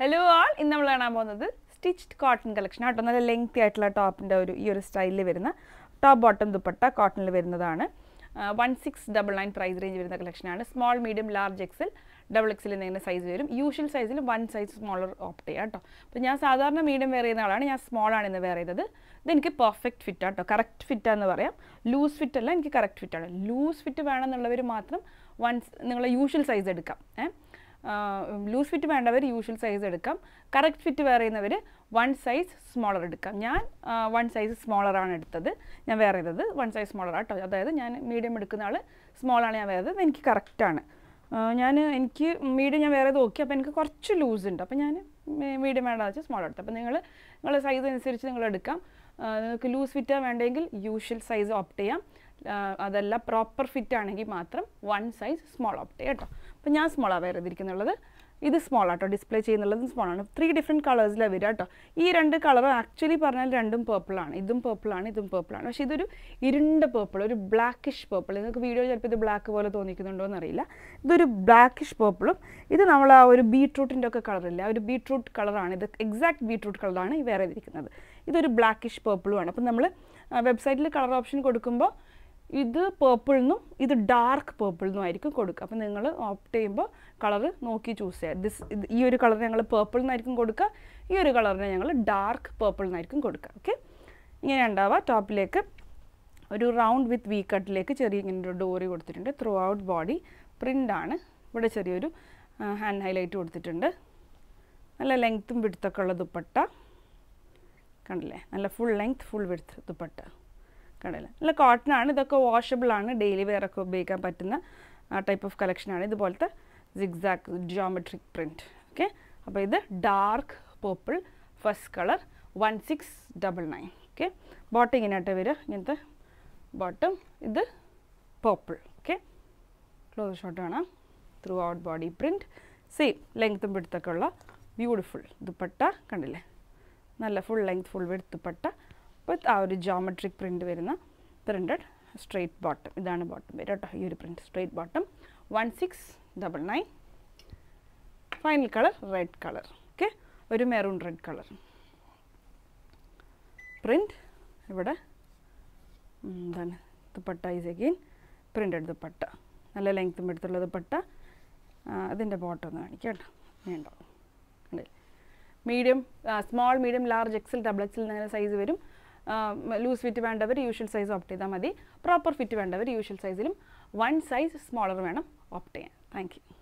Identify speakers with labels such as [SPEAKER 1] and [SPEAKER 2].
[SPEAKER 1] hello ആൾ ഇന്ന് നമ്മൾ കാണാൻ പോകുന്നത് സ്റ്റിച്ച്ഡ് കോട്ടൺ കളക്ഷൻ ആട്ടോ നല്ല ലെങ്തി ആയിട്ടുള്ള ടോപ്പിൻ്റെ ഒരു ഈ ഒരു സ്റ്റൈലിൽ വരുന്ന ടോപ്പ് ബോട്ടം ദുപ്പട്ട കോട്ടണിൽ വരുന്നതാണ് one six double nine price range വരുന്ന കളക്ഷനാണ് small medium large XL double XL എന്നിങ്ങനെ സൈസ് വരും യൂഷ്വൽ സൈസിൽ വൺ സൈസ് സ്മോളർ ഓപ്റ്റ് ചെയ്യാം കേട്ടോ അപ്പോൾ ഞാൻ സാധാരണ മീഡിയം വെയർ ചെയ്യുന്ന ആളാണ് ഞാൻ സ്മോൾ ആണ് ഇന്ന് വെയർ ചെയ്തത് ഇത് എനിക്ക് പെർഫെക്റ്റ് ഫിറ്റ് ആട്ടോ കറക്റ്റ് ഫിറ്റാന്ന് പറയാം ലൂസ് ഫിറ്റ് അല്ല എനിക്ക് കറക്റ്റ് ഫിറ്റാണ് ലൂസ് ഫിറ്റ് വേണമെന്നുള്ളവർ മാത്രം വൺസ് നിങ്ങൾ യൂഷ്വൽ സൈസ് എടുക്കാം ഏഹ് ലൂസ് ഫിറ്റ് വേണ്ടവർ യൂഷ്വൽ സൈസ് എടുക്കാം കറക്റ്റ് ഫിറ്റ് വേറെ ചെയ്യുന്നവർ വൺ സൈസ് സ്മോളർ എടുക്കാം ഞാൻ വൺ സൈസ് സ്മോളറാണ് എടുത്തത് ഞാൻ വേറെ ചെയ്തത് വൺ സൈസ് സ്മോളർ ആട്ടോ അതായത് ഞാൻ മീഡിയം എടുക്കുന്ന ആൾ സ്മോളാണ് ഞാൻ വേറെ ചെയ്തത് എനിക്ക് കറക്റ്റാണ് ഞാൻ എനിക്ക് മീഡിയം ഞാൻ വേറെ നോക്കി അപ്പോൾ എനിക്ക് കുറച്ച് ലൂസ് ഉണ്ട് അപ്പോൾ ഞാൻ മീഡിയം വേണ്ട വെച്ചാൽ സ്മോൾ എടുത്തു അപ്പോൾ നിങ്ങൾ നിങ്ങളുടെ സൈസ് അനുസരിച്ച് നിങ്ങൾ എടുക്കാം നിങ്ങൾക്ക് ലൂസ് ഫിറ്റാണ് വേണ്ടെങ്കിൽ യൂഷ്വൽ സൈസ് ഓപ്റ്റ് ചെയ്യാം അതല്ല പ്രോപ്പർ ഫിറ്റ് ആണെങ്കിൽ മാത്രം വൺ സൈസ് സ്മോൾ ഓപ്റ്റ് ചെയ്യാം കേട്ടോ അപ്പോൾ ഞാൻ സ്മോളാണ് വേറെ ചെയ്തിരിക്കുന്നുള്ളത് ഇത് സ്മോൾ ആട്ടോ ഡിസ്പ്ലേ ചെയ്യുന്നുള്ളത് സ്മോൾ ആണ് ത്രീ ഡിഫറെൻറ്റ് കളേഴ്സിലാണ് വരിക കേട്ടോ ഈ രണ്ട് കളർ ആക്ച്വലി പറഞ്ഞാൽ രണ്ടും പേർപ്പിളാണ് ഇതും പേർപ്പിളാണ് ഇതും പേർപ്പിളാണ് പക്ഷേ ഇതൊരു ഇരുണ്ട പേർപ്പിൾ ഒരു ബ്ലാക്കിഷ് പേർപ്പിൾ നിങ്ങൾക്ക് വീഡിയോ ചിലപ്പോൾ ഇത് ബ്ലാക്ക് പോലെ തോന്നിക്കുന്നുണ്ടോ എന്നറിയില്ല ഇതൊരു ബ്ലാക്കിഷ് പേർപ്പിളും ഇത് നമ്മൾ ആ ഒരു ബീട്രൂട്ടിൻ്റെ ഒക്കെ കളറില്ല ഒരു ബീട്രൂട്ട് കളറാണ് ഇത് എക്സാക്ട് ബീട്രൂട്ട് കളറാണ് ഈ വേറെ ഇരിക്കുന്നത് ഇതൊരു ബ്ലാക്കിഷ് പേർപ്പിളുമാണ് അപ്പം നമ്മൾ വെബ്സൈറ്റിൽ കളർ ഓപ്ഷൻ കൊടുക്കുമ്പോൾ ഇത് പേർപ്പിളിനും ഇത് ഡാർക്ക് പേർപ്പിളിനും ആയിരിക്കും കൊടുക്കുക അപ്പം നിങ്ങൾ ഓപ്റ്റ് ചെയ്യുമ്പോൾ കളർ നോക്കി ചൂസ് ചെയ്യുക ദിസ് ഇത് ഈ ഒരു കളർ ഞങ്ങൾ പേർപ്പിൾ എന്നായിരിക്കും കൊടുക്കുക ഈ ഒരു കളറിനെ ഞങ്ങൾ ഡാർക്ക് പേർപ്പിൾ എന്നായിരിക്കും കൊടുക്കുക ഓക്കെ ഇങ്ങനെ ഉണ്ടാവുക ടോപ്പിലേക്ക് ഒരു റൗണ്ട് വിത്ത് വി കട്ടിലേക്ക് ചെറിയ ഇങ്ങനെ ഒരു ഡോറി കൊടുത്തിട്ടുണ്ട് ത്രൂ ഔട്ട് ബോഡി പ്രിൻ്റാണ് ഇവിടെ ചെറിയൊരു ഹാൻഡ് ഹൈലൈറ്റ് കൊടുത്തിട്ടുണ്ട് നല്ല ലെങ്ത്തും വിടുത്തൊക്കെ ഉള്ള ദുപ്പട്ട കണ്ടില്ലേ നല്ല ഫുൾ ലെങ്ത് ഫുൾ വിടുത്ത് ദുപ്പട്ട കണ്ടില്ല നല്ല കോട്ടൺ ആണ് ഇതൊക്കെ വാഷബിൾ ആണ് ഡെയിലി വെയർ ഒക്കെ ഉപയോഗിക്കാൻ പറ്റുന്ന ടൈപ്പ് ഓഫ് കളക്ഷനാണ് ഇതുപോലത്തെ സിഗ്സാക്ക് ജിയോമെട്രിക് പ്രിൻറ്റ് ഓക്കെ അപ്പോൾ ഇത് dark purple first colour one six double nine okay bottom ഇങ്ങനെയായിട്ട് വരിക ഇങ്ങനത്തെ ബോട്ടം ഇത് പേർപ്പിൾ ഓക്കെ ക്ലോസ് ഷോട്ട് കാണാം throughout body print same ലെങ്ത്തും വിടുത്തൊക്കെ ഉള്ള ബ്യൂട്ടിഫുൾ ദുപ്പട്ട കണ്ടില്ലേ നല്ല ഫുൾ ലെങ്ത് ഫുൾ വിടുത്ത് ദുപ്പട്ട വിത്ത് ആ ഒരു ജോമെട്രിക് പ്രിൻറ്റ് വരുന്ന പ്രിൻറ്റഡ് സ്ട്രെയിറ്റ് ബോട്ടം ഇതാണ് ബോട്ടം വരിക കേട്ടോ ഈ ഒരു print straight bottom one six double nine final colour red colour okay ഒരു മെറൂൺ റെഡ് കളർ പ്രിൻറ്റ് ഇവിടെ എന്താണ് dupatta is again printed dupatta നല്ല ലെങ്ത്തും എടുത്തുള്ള ദുപ്പട്ട അതിൻ്റെ ബോട്ടം ഒന്ന് കാണിക്കാം കേട്ടോ ഇങ്ങനെ ഉണ്ടാവും medium small medium large XL double XL അങ്ങനെ സൈസ് വരും ലൂസ് ഫിറ്റ് വേണ്ടവർ യൂഷ്വൽ സൈസ് ഓപ്റ്റ് ചെയ്താൽ മതി പ്രോപ്പർ ഫിറ്റ് വേണ്ടവർ യൂഷ്വൽ സൈസിലും വൺ സൈസ് സ്മോളർ വേണം ഓപ്റ്റ് ചെയ്യാൻ താങ്ക് യു